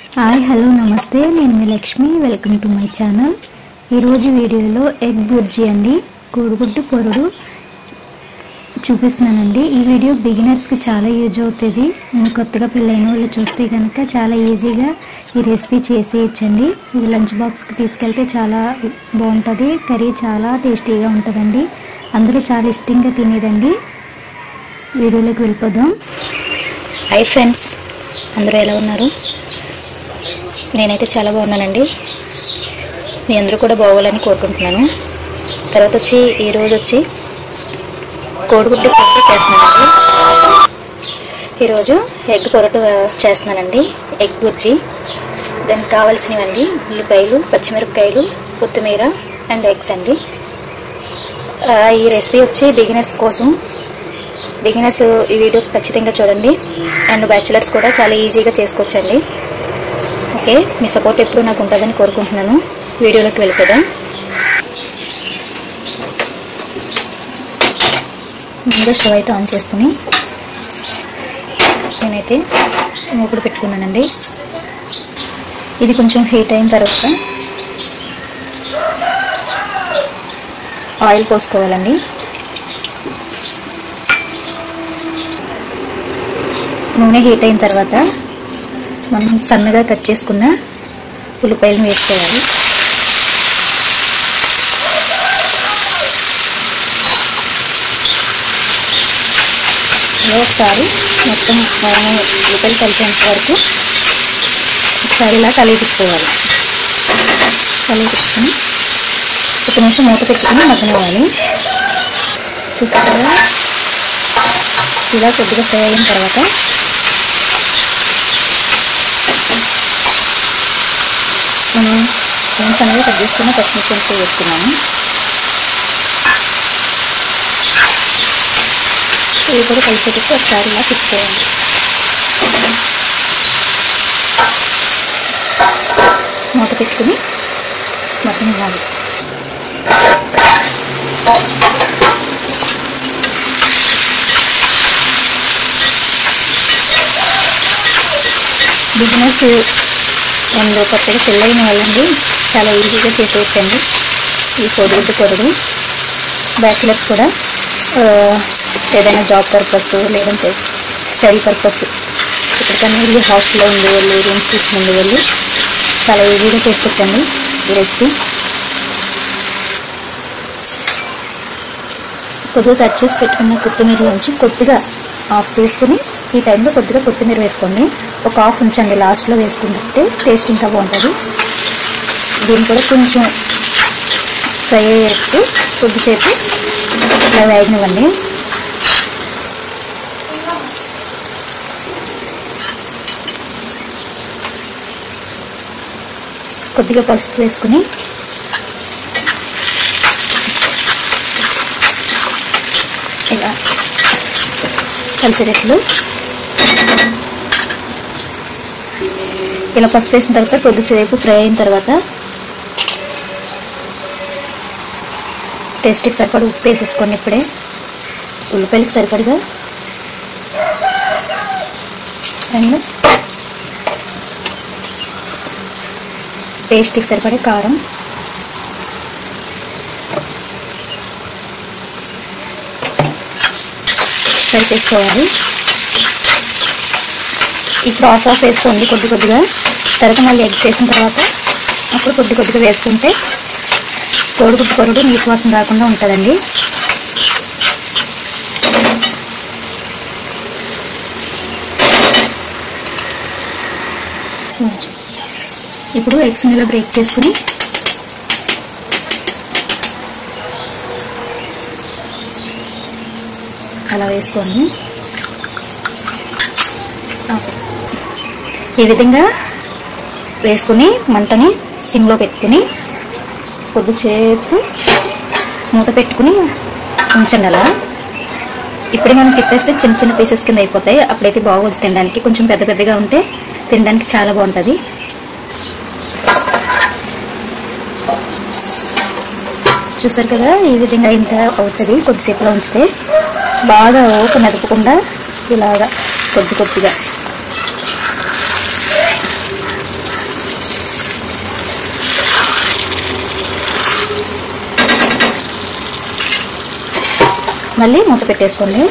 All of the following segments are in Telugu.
హాయ్ హలో నమస్తే నేను మీ Lakshmi welcome to my channel ఈరోజు వీడియోలో ఎగ్ బుర్జీ అండి కోడిగుడ్డు పొరుడు చూపిస్తున్నానండి ఈ వీడియో బిగినర్స్కి చాలా యూజ్ అవుతుంది కొత్తగా పెళ్ళైన వాళ్ళు చూస్తే కనుక చాలా ఈజీగా ఈ రెసిపీ చేసేయచ్చండి ఇది లంచ్ బాక్స్కి తీసుకెళ్తే చాలా బాగుంటుంది కర్రీ చాలా టేస్టీగా ఉంటుందండి అందరూ చాలా ఇష్టంగా తినేదండి వీడియోలోకి వెళ్ళిపోదాం హాయ్ ఫ్రెండ్స్ అందరూ ఎలా ఉన్నారు నేనైతే చాలా బాగున్నానండి మీ అందరూ కూడా బాగోవాలని కోరుకుంటున్నాను తర్వాత వచ్చి ఈరోజు వచ్చి కోడిగుడ్డు పొరటు చేస్తున్నానండి ఈరోజు ఎగ్ పొరటు చేస్తున్నానండి ఎగ్ బుర్జీ దానికి కావాల్సినవండి ఉల్లిపాయలు పచ్చిమిరపకాయలు కొత్తిమీర అండ్ ఎగ్స్ అండి ఆ, ఈ రెసిపీ వచ్చి బిగినర్స్ కోసం బిగినర్స్ ఈ వీడియో ఖచ్చితంగా చూడండి అండ్ బ్యాచిలర్స్ కూడా చాలా ఈజీగా చేసుకోవచ్చండి ఓకే మీ సపోర్ట్ ఎప్పుడు నాకు ఉంటుందని కోరుకుంటున్నాను వీడియోలోకి వెళ్ళిపోదాం ముందుగా స్టవ్ అయితే ఆన్ చేసుకుని నేనైతే మూకుడు పెట్టుకున్నానండి ఇది కొంచెం హీట్ అయిన తర్వాత ఆయిల్ పోసుకోవాలండి నూనె హీట్ అయిన తర్వాత మనం సన్నగా కట్ చేసుకున్న ఉల్లిపాయలను వేసుకోవాలి ఇలా ఒకసారి మొత్తం అన్ని ఉల్లిపాయలు కలిసేంత వరకు ఒకసారి ఇలా కలిగిపోవాలి కలిగిపుచ్చుకొని ఒక నిమిషం మూత పెట్టుకుని మగ్గనివ్వాలి చూసారు కదా ఇలా కొద్దిగా ఫ్రై అయిన తర్వాత మనం నేను సన్నగా కట్ చేసుకున్న పచ్చిమిర్చి ముక్కలు వేసుకున్నాను ఇవి కూడా కలిసేటట్టు ఒకసారి ఇలా తిప్పుకోవాలి మూత పెట్టుకుని మొత్తం ఇవ్వాలి బిజినెస్ అండ్ కొత్తగా పెళ్ళైన వాళ్ళండి చాలా ఈజీగా చేసేయచ్చండి ఈ కోడిగుడ్డు పొరుగు బ్యాచిలర్స్ కూడా ఆ, ఏదైనా జాబ్ పర్పస్ లేదంటే స్టడీ పర్పస్ ఎక్కడికైనా వెళ్ళి హాస్టల్లో ఉండే వాళ్ళు రూమ్స్ తీసుకుని ఉండే వాళ్ళు చాలా ఈజీగా చేసుకోవచ్చండి ఈ రెసిపీ కొద్దిగా కట్ చేసి పెట్టుకున్న కొత్తిమీరలోంచి కొద్దిగా ఆఫ్ తీసుకుని ఈ టైంలో కొద్దిగా కొత్తిమీర వేసుకోండి ఒక ఆఫ్ ఉంచండి లాస్ట్లో వేసుకుంటే టేస్ట్ ఇంకా బాగుంటుంది దీన్ని కూడా కొంచెం ఫ్రై అయ్యేట్టు కొద్దిసేపు ఇలా వేగనివ్వండి కొద్దిగా పసుపు వేసుకుని ఇలా కలిసేటట్లు ఇలా పసుపు వేసిన తర్వాత కొద్దిసేపు ఫ్రై అయిన తర్వాత టేస్ట్కి సరిపడ ఉప్పు వేసేసుకోండి ఇప్పుడే ఉల్లిపాయలకి సరిపడగా అండ్ టేస్ట్కి సరిపడే కారం ఫ్రై చేసుకోవాలి ఇప్పుడు ఆఫ్ ఆఫ్ వేసుకోండి కొద్ది కొద్దిగా తర్వాత మళ్ళీ ఎగ్స్ వేసిన తర్వాత అప్పుడు కొద్ది కొద్దిగా వేసుకుంటే కోడిగుడ్డు కొరుడు నీసు వాసన రాకుండా ఉంటుందండి ఇప్పుడు ఎగ్స్ ఇలా బ్రేక్ చేసుకుని అలా వేసుకోండి ఓకే. ఈ విధంగా వేసుకుని మంటని సిమ్లో పెట్టుకుని కొద్దిసేపు మూత పెట్టుకుని ఉంచండి అలా ఇప్పుడే మనం తిప్పేస్తే చిన్న చిన్న పీసెస్ కింద అయిపోతాయి అప్పుడైతే బాగోదు తినడానికి కొంచెం పెద్ద పెద్దగా ఉంటే తినడానికి చాలా బాగుంటుంది చూసారు కదా ఈ విధంగా ఇంత అవుతుంది కొద్దిసేపులో ఉంచితే బాగా ఊక నదపకుండా ఇలాగా కొద్ది కొద్దిగా మళ్ళీ మూత పెట్టేసుకోండి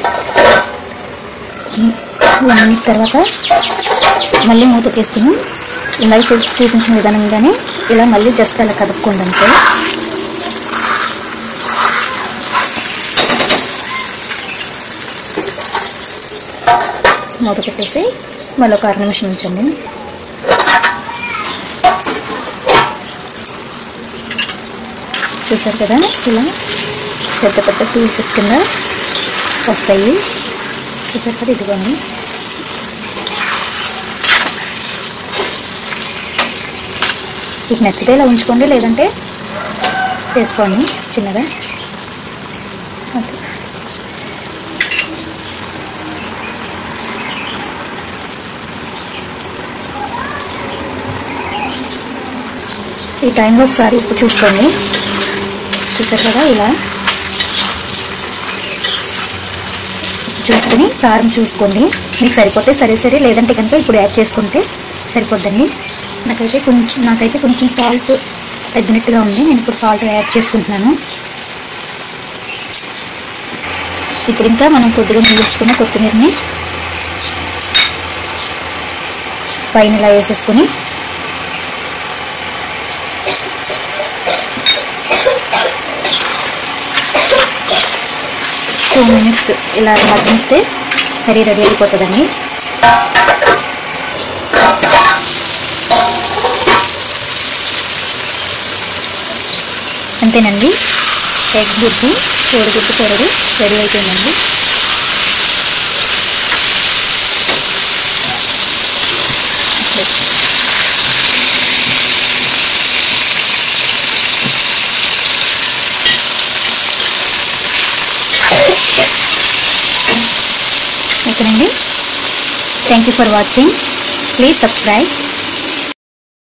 వన్ మినిట్ తర్వాత మళ్ళీ మూత తీసుకుని ఇలా చూ- చూపించిన విధానంగానే ఇలా మళ్ళీ జస్ట్ అలా కదుపుకోండి అంతే మూత పెట్టేసి మళ్ళీ ఒక అర నిమిషం ఉంచండి చూసారు కదా ఇలా పెద్ద పెద్ద పీసెస్ కింద వస్తాయి చూసారు కదా ఇదిగోండి మీకు నచ్చితే ఇలా ఉంచుకోండి లేదంటే వేసుకోండి చిన్నగా అంతే ఈ టైంలో ఒకసారి ఉప్పు చూసుకోండి చూసారు కదా ఇలా చూసుకుని కారం చూసుకోండి మీకు సరిపోతే సరే సరే లేదంటే కనుక ఇప్పుడు యాడ్ చేసుకుంటే సరిపోద్దండి నాకైతే కొంచెం నాకైతే కొంచెం సాల్ట్ తగ్గినట్టుగా ఉంది నేను ఇప్పుడు సాల్ట్ యాడ్ చేసుకుంటున్నాను ఇప్పుడు ఇంకా మనం కొద్దిగా మిగిల్చుకున్న కొత్తిమీరని పైన ఇలా వేసేసుకుని టూ మినిట్స్ ఇలా మగ్గిస్తే కర్రీ రెడీ అయిపోతుందండి అంతేనండి ఎగ్ గుడ్డు కోడిగుడ్డు కర్రీ రెడీ అయిపోయిందండి ఓకేనండి thank you for watching please subscribe